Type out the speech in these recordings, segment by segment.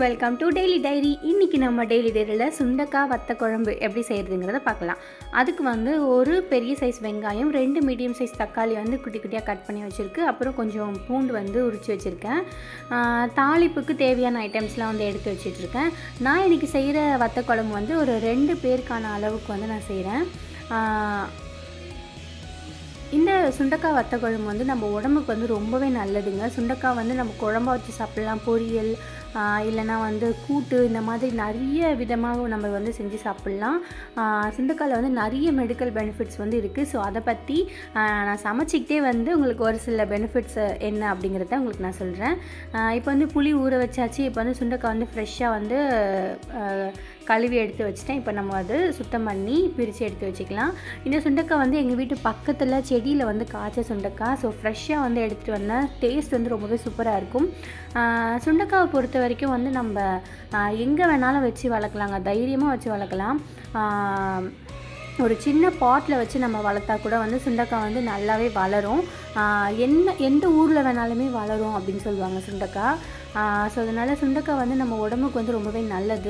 welcome to daily diary இன்றைக்கி நம்ம daily டைரியில் சுண்டக்காய் வத்த குழம்பு எப்படி செய்கிறதுங்கிறத பார்க்கலாம் அதுக்கு வந்து ஒரு பெரிய சைஸ் வெங்காயம் ரெண்டு மீடியம் சைஸ் தக்காளி வந்து குட்டி குட்டியாக கட் பண்ணி வச்சுருக்கு அப்புறம் கொஞ்சம் பூண்டு வந்து உரித்து வச்சுருக்கேன் ஆஹ் தாளிப்புக்கு தேவையான ஐட்டம்ஸ்லாம் வந்து எடுத்து வச்சிட்ருக்கேன் நான் இன்றைக்கி செய்கிற வத்த குழம்பு வந்து ஒரு ரெண்டு பேருக்கான அளவுக்கு வந்து நான் செய்கிறேன் இந்த சுண்டக்காய் வத்த குழம்பு வந்து நம்ம உடம்புக்கு வந்து ரொம்பவே நல்லதுங்க சுண்டக்காய் வந்து நம்ம குழம்பா வச்சு சாப்பிட்லாம் பொரியல் ஆஹ் இல்லைன்னா வந்து கூட்டு இந்த மாதிரி நிறைய விதமாக நம்ம வந்து செஞ்சு சாப்பிட்லாம் ஆஹ் சுண்டக்காயில் வந்து நிறைய மெடிக்கல் பெனிஃபிட்ஸ் வந்து இருக்குது ஸோ அதை பற்றி ஆஹ் நான் சமைச்சிக்கிட்டே வந்து உங்களுக்கு ஒரு சில பெனிஃபிட்ஸ் என்ன அப்படிங்கிறத உங்களுக்கு நான் சொல்கிறேன் இப்போ வந்து புளி ஊற வச்சாச்சு இப்போ வந்து சுண்டக்காய் வந்து ஃப்ரெஷ்ஷாக வந்து ஆஹ் கழுவி எடுத்து வச்சுட்டேன் இப்போ நம்ம அது சுத்தம் பண்ணி பிரித்து எடுத்து வச்சுக்கலாம் இந்த சுண்டக்காய் வந்து எங்கள் வீட்டு பக்கத்தில் செடியில் வந்து காய்ச்ச சுண்டக்காய் ஸோ ஃப்ரெஷ்ஷாக வந்து எடுத்துகிட்டு வந்தேன் டேஸ்ட் வந்து ரொம்பவே சூப்பராக இருக்கும் ஆஹ் சுண்டக்காவை பொறுத்த வரைக்கும் வந்து நம்ம எங்கே வேணாலும் வச்சு வளர்க்கலாங்க தைரியமாக வச்சு வளர்க்கலாம் ஆஹ் ஒரு சின்ன பாட்டில் வச்சு நம்ம வளர்த்தா கூட வந்து சுண்டக்காய் வந்து நல்லாவே வளரும் ஆஹ் என்ன எந்த ஊரில் வேணாலுமே வளரும் அப்படின்னு சொல்லுவாங்க சுண்டக்காய் ஸோ அதனால் சுண்டக்காய் வந்து நம்ம உடம்புக்கு வந்து ரொம்பவே நல்லது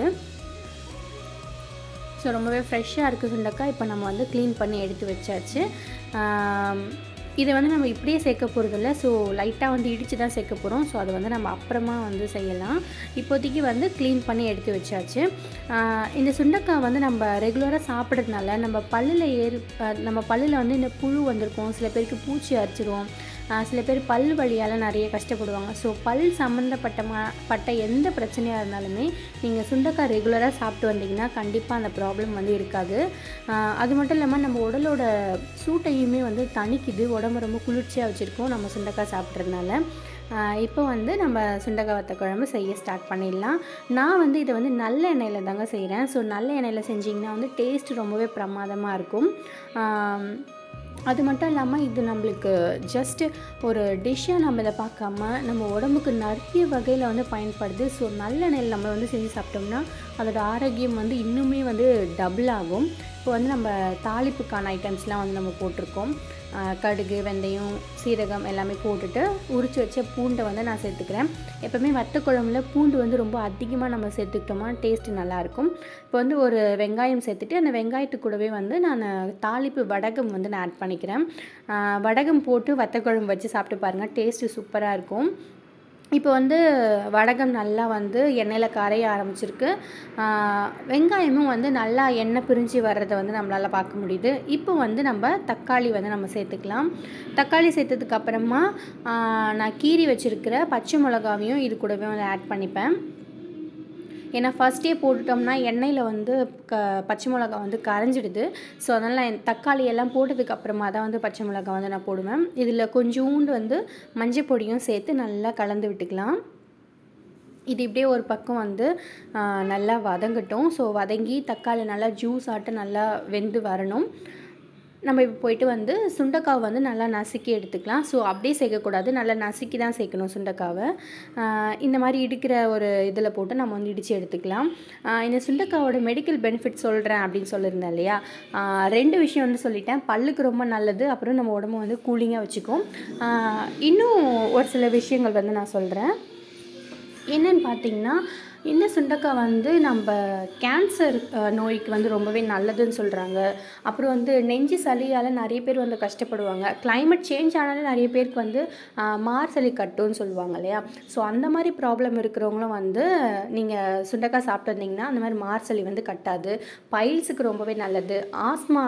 ஸோ ரொம்பவே ஃப்ரெஷ்ஷாக இருக்குது சுண்டக்காய் இப்போ நம்ம வந்து க்ளீன் பண்ணி எடுத்து வச்சாச்சு ஆம், இதை வந்து நம்ம இப்படியே சேர்க்க போகிறதில்ல ஸோ லைட்டாக வந்து இடித்து தான் சேர்க்க போகிறோம் ஸோ அதை வந்து நம்ம அப்புறமா வந்து செய்யலாம் இப்போதைக்கு வந்து க்ளீன் பண்ணி எடுத்து வச்சாச்சு ஆஹ், இந்த சுண்டக்காய் வந்து நம்ம ரெகுலராக சாப்பிட்றதுனால நம்ம பல்லில் ஏறி அஹ், நம்ம பல்லில் வந்து இந்த புழு வந்திருக்கும் சில பேருக்கு பூச்சி அரிச்சிரும் ஆஹ் சில பேர் பல் வழியால் நிறைய கஷ்டப்படுவாங்க ஸோ பல் சம்மந்தப்பட்ட ம பட்ட எந்த பிரச்சனையாக இருந்தாலுமே நீங்கள் சுண்டக்காய் ரெகுலராக சாப்பிட்டு வந்தீங்கன்னா கண்டிப்பாக அந்த ப்ராப்ளம் வந்து இருக்காது ஆஹ் அது மட்டும் இல்லாமல் நம்ம உடலோட சூட்டையுமே வந்து தணிக்குது உடம்பு ரொம்ப குளிர்ச்சியாக வச்சுருக்கோம் நம்ம சுண்டக்காய் சாப்பிட்றதுனால ஆஹ் இப்போ வந்து நம்ம சுண்டக்காய் வத்த குழம்பு செய்ய ஸ்டார்ட் பண்ணிடலாம் நான் வந்து இதை வந்து நல்ல எண்ணெயில் தாங்க செய்கிறேன் ஸோ நல்ல எண்ணெயில் செஞ்சிங்கன்னா வந்து டேஸ்ட் ரொம்பவே பிரமாதமாக இருக்கும் ஆம், அது மட்டும் இல்லாமல் இது நம்மளுக்கு ஜஸ்ட் ஒரு டிஷ்ஷாக நம்ம இதை பார்க்காம நம்ம உடம்புக்கு நிறைய வகையில் வந்து பயன்படுது ஸோ நல்ல நெல் நம்ம வந்து செஞ்சு சாப்பிட்டோம்னா அதோட ஆரோக்கியம் வந்து இன்னுமே வந்து டபுள் ஆகும் இப்போ வந்து நம்ம தாளிப்புக்கான ஐட்டம்ஸ்லாம் வந்து நம்ம போட்டிருக்கோம் ஆஹ் கடுகு வெந்தயம் சீரகம் எல்லாமே போட்டுட்டு உரித்து வச்ச பூண்டை வந்து நான் சேர்த்துக்கிறேன் எப்போவுமே வத்த குழம்புல பூண்டு வந்து ரொம்ப அதிகமாக நம்ம சேர்த்துக்கிட்டோம்னா டேஸ்ட்டு நல்லாயிருக்கும் இப்போ வந்து ஒரு வெங்காயம் சேர்த்துட்டு அந்த வெங்காயத்து கூடவே வந்து நான் தாளிப்பு வடகம் வந்து நான் ஆட் பண்ணிக்கிறேன் ஆஹ் வடகம் போட்டு வத்த குழம்பு வச்சு சாப்பிட்டு பாருங்கள் டேஸ்ட்டு சூப்பராக இருக்கும் இப்போ வந்து வடகம் நல்லா வந்து எண்ணெயில் கரைய ஆரம்பிச்சிருக்கு ஆஹ் வெங்காயமும் வந்து நல்லா எண்ணெய் பிரிஞ்சு வர்றதை வந்து நம்மளால் பார்க்க முடியுது இப்போ வந்து நம்ம தக்காளி வந்து நம்ம சேர்த்துக்கலாம் தக்காளி சேர்த்ததுக்கு அப்புறமா ஆஹ் நான் கீறி வச்சுருக்கிற பச்சை மிளகாவையும் இது கூடவே வந்து ஆட் பண்ணிப்பேன் ஏன்னா ஃபஸ்ட்டே போட்டுட்டோம்னா எண்ணெயில் வந்து க பச்சை மிளகா வந்து கரைஞ்சிடுது ஸோ அதனால் நான் தக்காளி எல்லாம் போட்டதுக்கு அப்புறமா தான் வந்து பச்சை மிளகா வந்து நான் போடுவேன் இதில் கொஞ்சோண்டு வந்து மஞ்சள் பொடியும் சேர்த்து நல்லா கலந்து விட்டுக்கலாம் இது இப்படியே ஒரு பக்கம் வந்து ஆ, நல்லா வதங்கட்டும் ஸோ வதங்கி தக்காளி நல்லா ஜூஸ் ஆட்டு நல்லா வெந்து வரணும் நம்ம இப்போ போயிட்டு வந்து சுண்டைக்காவை வந்து நல்லா நசுக்கி எடுத்துக்கலாம் ஸோ அப்படியே சேர்க்கக்கூடாது நல்லா நசுக்கி தான் சேர்க்கணும் சுண்டைக்காவை ஆஹ் இந்த மாதிரி இடிக்கிற ஒரு இதில் போட்டு நம்ம வந்து இடித்து எடுத்துக்கலாம் ஆஹ் இந்த சுண்டைக்காவோட மெடிக்கல் பெனிஃபிட் சொல்கிறேன் அப்படின்னு சொல்லியிருந்தேன் இல்லையா ஆஹ் ரெண்டு விஷயம் வந்து சொல்லிட்டேன் பல்லுக்கு ரொம்ப நல்லது அப்புறம் நம்ம உடம்பு வந்து கூலிங்காக வச்சுக்கும் ஆஹ் இன்னும் ஒரு சில விஷயங்கள் வந்து நான் சொல்கிறேன் என்னன்னு பார்த்தீங்கன்னா இந்த சுண்டக்காய் வந்து நம்ம கேன்சர் அஹ், நோய்க்கு வந்து ரொம்பவே நல்லதுன்னு சொல்கிறாங்க அப்புறம் வந்து நெஞ்சு சளியால் நிறைய பேர் வந்து கஷ்டப்படுவாங்க climate சேஞ்ச் ஆனாலே நிறைய பேருக்கு வந்து அஹ், மார் சளி கட்டும்னு சொல்லுவாங்க இல்லையா ஸோ அந்த மாதிரி ப்ராப்ளம் இருக்கிறவங்களும் வந்து நீங்கள் சுண்டக்காய் சாப்பிட்டு வந்தீங்கன்னா அந்த மாதிரி மார் சளி வந்து கட்டாது பைல்ஸுக்கு ரொம்பவே நல்லது ஆஸ்மா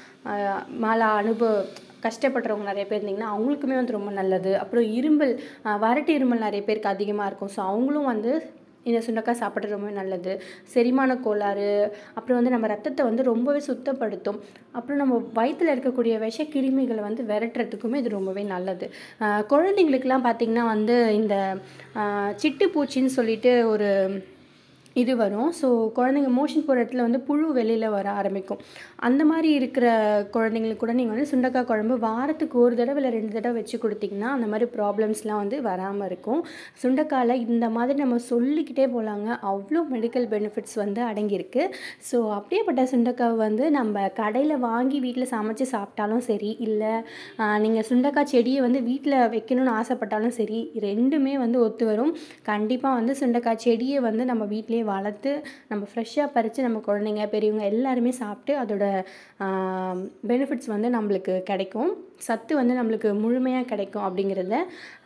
மேலே அனுபவ கஷ்டப்படுறவங்க நிறைய பேர் இருந்தீங்கன்னா அவங்களுக்குமே வந்து ரொம்ப நல்லது அப்புறம் இருமல் அஹ், வறட்டு இருமல் நிறைய பேருக்கு அதிகமாக இருக்கும் ஸோ அவங்களும் வந்து இந்த சுண்டக்காய் சாப்பிட்றது ரொம்பவே நல்லது செரிமான கோளாறு அப்புறம் வந்து நம்ம ரத்தத்தை வந்து ரொம்பவே சுத்தப்படுத்தும் அப்புறம் நம்ம வயிற்றில் இருக்கக்கூடிய விஷ கிருமிகளை வந்து விரட்டுறதுக்குமே இது ரொம்பவே நல்லது அஹ், குழந்தைங்களுக்கெல்லாம் பார்த்திங்கன்னா வந்து இந்த அஹ், சிட்டுப்பூச்சின்னு சொல்லிட்டு ஒரு இது வரும் ஸோ குழந்தைங்க மோஷன் போகிற இடத்துல வந்து புழு வெளியில் வர ஆரம்பிக்கும் அந்த மாதிரி இருக்கிற குழந்தைங்களுக்கு கூட நீங்கள் வந்து சுண்டக்காய் குழம்பு வாரத்துக்கு ஒரு தடவை இல்லை ரெண்டு தடவை வச்சு கொடுத்தீங்கன்னா அந்த மாதிரி ப்ராப்ளம்ஸ்லாம் வந்து வராமல் இருக்கும் சுண்டக்காயில் இந்த மாதிரி நம்ம சொல்லிக்கிட்டே போகலாங்க அவ்வளோ மெடிக்கல் பெனிஃபிட்ஸ் வந்து அடங்கியிருக்கு ஸோ அப்படியேப்பட்ட சுண்டக்காய் வந்து நம்ம கடையில் வாங்கி வீட்டில் சமைச்சு சாப்பிட்டாலும் சரி இல்லை நீங்கள் சுண்டக்காய் செடியை வந்து வீட்டில் வைக்கணும்னு ஆசைப்பட்டாலும் சரி ரெண்டுமே வந்து ஒத்து வரும் கண்டிப்பாக வந்து சுண்டக்காய் செடியை வந்து நம்ம வீட்டிலேயே வளர்த்து நம்ம ஃப்ரெஷ்ஷாக பறித்து நம்ம குழந்தைங்க பெரியவங்க எல்லாருமே சாப்பிட்டு அதோட பெனிஃபிட்ஸ் வந்து நம்மளுக்கு கிடைக்கும் சத்து வந்து நம்மளுக்கு முழுமையாக கிடைக்கும் அப்படிங்கிறத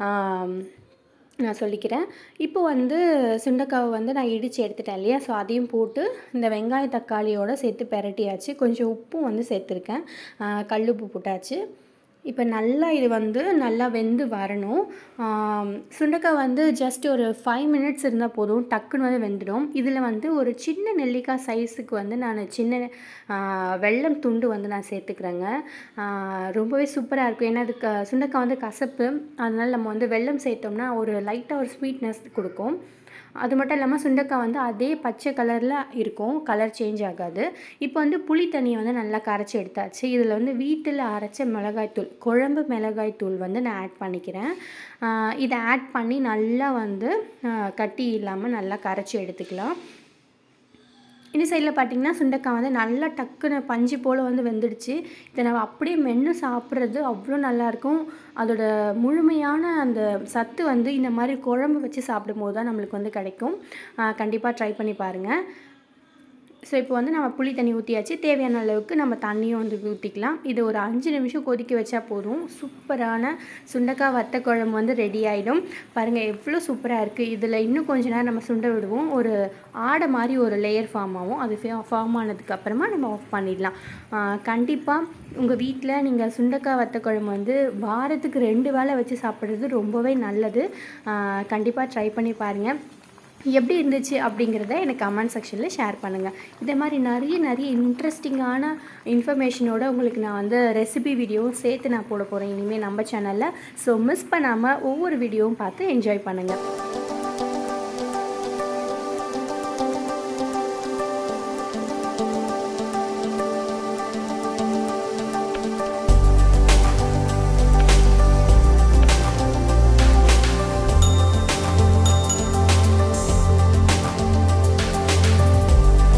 நான் சொல்லிக்கிறேன் இப்போ வந்து சுண்டைக்காவை வந்து நான் இடித்து எடுத்துட்டேன் இல்லையா ஸோ அதையும் போட்டு இந்த வெங்காய தக்காளியோடு சேர்த்து பெரட்டியாச்சு கொஞ்சம் உப்பும் வந்து சேர்த்துருக்கேன் கல் உப்பு போட்டாச்சு இப்போ நல்லா இது வந்து நல்லா வெந்து வரணும் சுண்டக்காய் வந்து ஜஸ்ட் ஒரு ஃபைவ் மினிட்ஸ் இருந்தால் போதும் டக்குன்னு வந்து வெந்துடும் இதில் வந்து ஒரு சின்ன நெல்லிக்காய் சைஸுக்கு வந்து நான் சின்ன வெள்ளம் துண்டு வந்து நான் சேர்த்துக்கிறேங்க ரொம்பவே சூப்பராக இருக்கும் ஏன்னா அதுக்கு சுண்டக்காய் வந்து கசப்பு அதனால் நம்ம வந்து வெள்ளம் சேர்த்தோம்னா ஒரு லைட்டாக ஒரு ஸ்வீட்னஸ் கொடுக்கும் அது மட்டும் இல்லாமல் சுண்டக்காய் வந்து அதே பச்சை கலரில் இருக்கும் கலர் சேஞ்ச் ஆகாது இப்போ வந்து புளி தண்ணியை வந்து நல்லா கரைச்சி எடுத்தாச்சு இதில் வந்து வீட்டில் அரைச்ச மிளகாய்த்தூள் குழம்பு மிளகாய்த்தூள் வந்து நான் ஆட் பண்ணிக்கிறேன் இதை ஆட் பண்ணி நல்லா வந்து கட்டி இல்லாமல் நல்லா கரைச்சி எடுத்துக்கலாம் இந்த சைடில் பார்த்தீங்கன்னா சுண்டக்காய் வந்து நல்லா டக்குன்னு பஞ்சு போல் வந்து வெந்துடுச்சு இதை நம்ம அப்படியே மென்று சாப்பிட்றது அவ்வளோ நல்லாயிருக்கும் அதோட முழுமையான அந்த சத்து வந்து இந்த மாதிரி குழம்பு வச்சு சாப்பிடும்போது தான் நம்மளுக்கு வந்து கிடைக்கும் கண்டிப்பாக ட்ரை பண்ணி பாருங்கள் ஸோ இப்போ வந்து நம்ம புளி தண்ணி ஊற்றியாச்சு தேவையான அளவுக்கு நம்ம தண்ணியும் வந்து ஊற்றிக்கலாம் இது ஒரு அஞ்சு நிமிஷம் கொதிக்க வச்சா போதும் சூப்பரான சுண்டக்காய் வத்த குழம்பு வந்து ரெடி ஆகிடும் பாருங்கள் எவ்வளோ சூப்பராக இருக்குது இதில் இன்னும் கொஞ்ச நேரம் நம்ம சுண்ட விடுவோம் ஒரு ஆடை மாதிரி ஒரு லேயர் ஃபார்ம் ஆகும் அது ஃபார்ம் ஆனதுக்கு அப்புறமா நம்ம ஆஃப் பண்ணிடலாம் கண்டிப்பாக உங்கள் வீட்டில் நீங்கள் சுண்டக்காய் வத்த குழம்பு வந்து வாரத்துக்கு ரெண்டு வேளை வச்சு சாப்பிட்றது ரொம்பவே நல்லது கண்டிப்பாக ட்ரை பண்ணி பாருங்கள் எப்படி இருந்துச்சு அப்படிங்கிறத எனக்கு கமெண்ட் செக்ஷனில் ஷேர் பண்ணுங்கள் இதே மாதிரி நிறைய நிறைய இன்ட்ரெஸ்டிங்கான இன்ஃபர்மேஷனோட உங்களுக்கு நான் வந்து ரெசிபி வீடியோவும் சேர்த்து நான் போட போகிறேன் இனிமேல் நம்ம சேனலில் ஸோ மிஸ் பண்ணாமல் ஒவ்வொரு வீடியோவும் பார்த்து என்ஜாய் பண்ணுங்கள்